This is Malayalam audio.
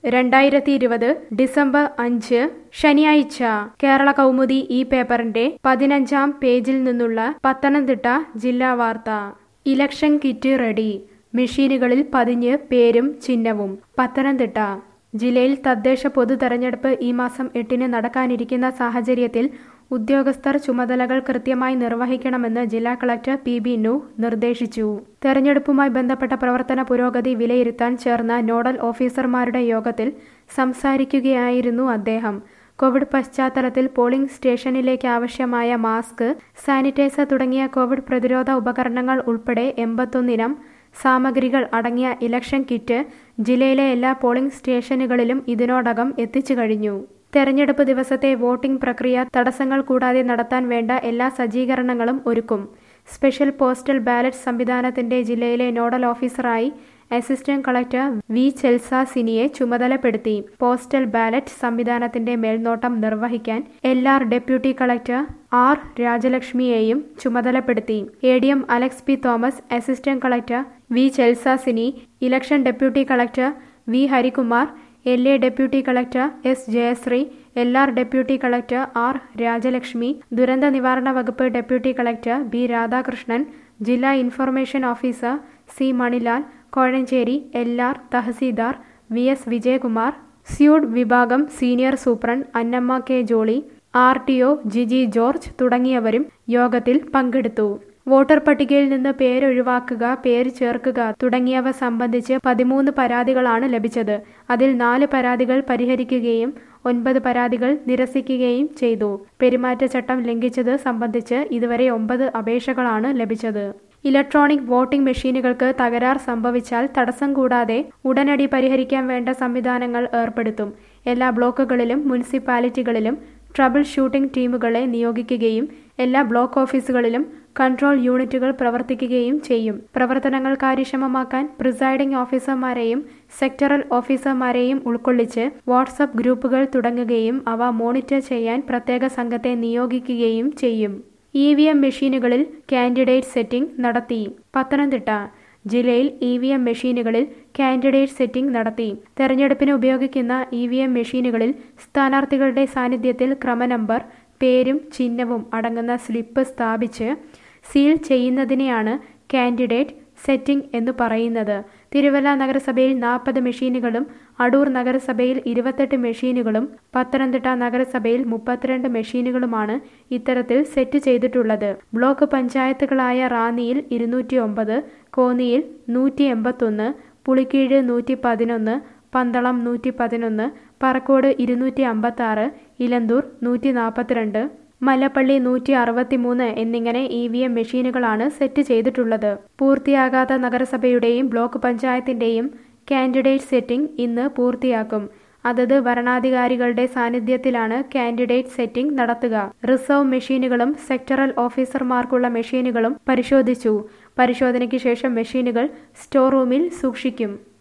രണ്ടായിരത്തി ഇരുപത് ഡിസംബർ അഞ്ച് ശനിയാഴ്ച കേരള കൗമുദി ഈ പേപ്പറിന്റെ പതിനഞ്ചാം പേജിൽ നിന്നുള്ള പത്തനംതിട്ട ജില്ലാ വാർത്ത ഇലക്ഷൻ കിറ്റ് റെഡി മെഷീനുകളിൽ പതിഞ്ഞ് പേരും ചിഹ്നവും പത്തനംതിട്ട ജില്ലയിൽ തദ്ദേശ പൊതു തെരഞ്ഞെടുപ്പ് ഈ മാസം എട്ടിന് നടക്കാനിരിക്കുന്ന സാഹചര്യത്തിൽ ഉദ്യോഗസ്ഥർ ചുമതലകൾ കൃത്യമായി നിർവഹിക്കണമെന്ന് ജില്ലാ കളക്ടർ പി ബി നു നിർദ്ദേശിച്ചു തെരഞ്ഞെടുപ്പുമായി ബന്ധപ്പെട്ട പ്രവർത്തന പുരോഗതി വിലയിരുത്താൻ ചേർന്ന നോഡൽ ഓഫീസർമാരുടെ യോഗത്തിൽ സംസാരിക്കുകയായിരുന്നു അദ്ദേഹം കോവിഡ് പശ്ചാത്തലത്തിൽ പോളിംഗ് സ്റ്റേഷനിലേക്ക് ആവശ്യമായ മാസ്ക് സാനിറ്റൈസർ തുടങ്ങിയ കോവിഡ് പ്രതിരോധ ഉപകരണങ്ങൾ ഉൾപ്പെടെ എൺപത്തൊന്നിനം സാമഗ്രികൾ അടങ്ങിയ ഇലക്ഷൻ കിറ്റ് ജില്ലയിലെ എല്ലാ പോളിംഗ് സ്റ്റേഷനുകളിലും ഇതിനോടകം എത്തിച്ചു കഴിഞ്ഞു തെരഞ്ഞെടുപ്പ് ദിവസത്തെ വോട്ടിംഗ് പ്രക്രിയ തടസ്സങ്ങൾ കൂടാതെ നടത്താൻ വേണ്ട എല്ലാ സജ്ജീകരണങ്ങളും ഒരുക്കും സ്പെഷ്യൽ പോസ്റ്റൽ ബാലറ്റ് സംവിധാനത്തിന്റെ ജില്ലയിലെ നോഡൽ ഓഫീസറായി അസിസ്റ്റന്റ് കളക്ടർ വി ചെൽസാസിനിയെ ചുമതലപ്പെടുത്തി പോസ്റ്റൽ ബാലറ്റ് സംവിധാനത്തിന്റെ മേൽനോട്ടം നിർവഹിക്കാൻ L R deputy collector R രാജലക്ഷ്മിയെയും ചുമതലപ്പെടുത്തി A D M Alex P Thomas assistant collector V Chelsasini election deputy collector V Harikumar L A deputy collector S Jayasree L R deputy collector R Rajalakshmi ദുരന്ത നിവാരണ വകുപ്പ് ഡെപ്യൂട്ടി കളക്ടർ ബി രാധാകൃഷ്ണൻ ജില്ലാ information officer C Manilal Kozhencherry L R tahsildar V S Vijayakumar സ്യൂഡ് വിഭാഗം senior superintendent Annamma K Jolly R T O Jiji George തുടങ്ങിയവരും യോഗത്തിൽ പങ്കെടുത്തു വോട്ടർ പട്ടികയിൽ നിന്ന് പേരൊഴിവാക്കുക പേര് ചേർക്കുക തുടങ്ങിയവ സംബന്ധിച്ച് പതിമൂന്ന് പരാതികളാണ് ലഭിച്ചത് അതിൽ നാല് പരാതികൾ പരിഹരിക്കുകയും ഒൻപത് പരാതികൾ നിരസിക്കുകയും ചെയ്തു പെരുമാറ്റച്ചട്ടം ലംഘിച്ചത് സംബന്ധിച്ച് ഇതുവരെ ഒമ്പത് അപേക്ഷകളാണ് ലഭിച്ചത് ഇലക്ട്രോണിക് വോട്ടിംഗ് മെഷീനുകൾക്ക് തകരാർ സംഭവിച്ചാൽ തടസ്സം കൂടാതെ ഉടനടി പരിഹരിക്കാൻ വേണ്ട സംവിധാനങ്ങൾ ഏർപ്പെടുത്തും എല്ലാ ബ്ലോക്കുകളിലും മുനിസിപ്പാലിറ്റികളിലും ട്രബിൾ ഷൂട്ടിംഗ് ടീമുകളെ നിയോഗിക്കുകയും എല്ലാ ബ്ലോക്ക് ഓഫീസുകളിലും കൺട്രോൾ യൂണിറ്റുകൾ പ്രവർത്തിക്കുകയും ചെയ്യും പ്രവർത്തനങ്ങൾ കാര്യക്ഷമമാക്കാൻ പ്രിസൈഡിംഗ് ഓഫീസർമാരെയും സെക്ടറൽ ഓഫീസർമാരെയും ഉൾക്കൊള്ളിച്ച് വാട്സപ്പ് ഗ്രൂപ്പുകൾ തുടങ്ങുകയും അവ മോണിറ്റർ ചെയ്യാൻ പ്രത്യേക സംഘത്തെ നിയോഗിക്കുകയും ചെയ്യും ഇ വി എം മെഷീനുകളിൽ കാൻഡിഡേറ്റ് സെറ്റിംഗ് നടത്തി പത്തനംതിട്ട ജില്ലയിൽ ഇ വി എം മെഷീനുകളിൽ കാൻഡിഡേറ്റ് സെറ്റിംഗ് നടത്തി തെരഞ്ഞെടുപ്പിന് ഉപയോഗിക്കുന്ന ഇ വി എം മെഷീനുകളിൽ സ്ഥാനാർത്ഥികളുടെ സാന്നിധ്യത്തിൽ ക്രമനമ്പർ പേരും ചിഹ്നവും അടങ്ങുന്ന സ്ലിപ്പ് സ്ഥാപിച്ച് സീൽ ചെയ്യുന്നതിനെയാണ് കാൻഡിഡേറ്റ് സെറ്റിംഗ് എന്ന് പറയുന്നത് തിരുവല്ല നഗരസഭയിൽ നാൽപ്പത് മെഷീനുകളും അടൂർ നഗരസഭയിൽ ഇരുപത്തെട്ട് മെഷീനുകളും പത്തനംതിട്ട നഗരസഭയിൽ മുപ്പത്തിരണ്ട് മെഷീനുകളുമാണ് ഇത്തരത്തിൽ സെറ്റ് ചെയ്തിട്ടുള്ളത് ബ്ലോക്ക് പഞ്ചായത്തുകളായ റാന്നിയിൽ ഇരുന്നൂറ്റി ഒമ്പത് കോന്നിയിൽ നൂറ്റി എൺപത്തൊന്ന് പുളിക്കീഴ് നൂറ്റി പതിനൊന്ന് പന്തളം നൂറ്റി പതിനൊന്ന് പറക്കോട് ഇരുന്നൂറ്റി അമ്പത്തി ആറ് ഇലന്തൂർ നൂറ്റി നാൽപ്പത്തിരണ്ട് മലപ്പള്ളി നൂറ്റി അറുപത്തിമൂന്ന് എന്നിങ്ങനെ ഇ വി എം മെഷീനുകളാണ് സെറ്റ് ചെയ്തിട്ടുള്ളത് പൂർത്തിയാകാത്ത നഗരസഭയുടെയും ബ്ലോക്ക് പഞ്ചായത്തിന്റെയും കാൻഡിഡേറ്റ് സെറ്റിംഗ് ഇന്ന് പൂർത്തിയാക്കും അതത് ഭരണാധികാരികളുടെ സാന്നിധ്യത്തിലാണ് കാൻഡിഡേറ്റ് സെറ്റിംഗ് നടത്തുക റിസർവ് മെഷീനുകളും സെക്ടറൽ ഓഫീസർമാർക്കുള്ള മെഷീനുകളും പരിശോധിച്ചു പരിശോധനയ്ക്ക് ശേഷം മെഷീനുകൾ സ്റ്റോർ റൂമിൽ സൂക്ഷിക്കും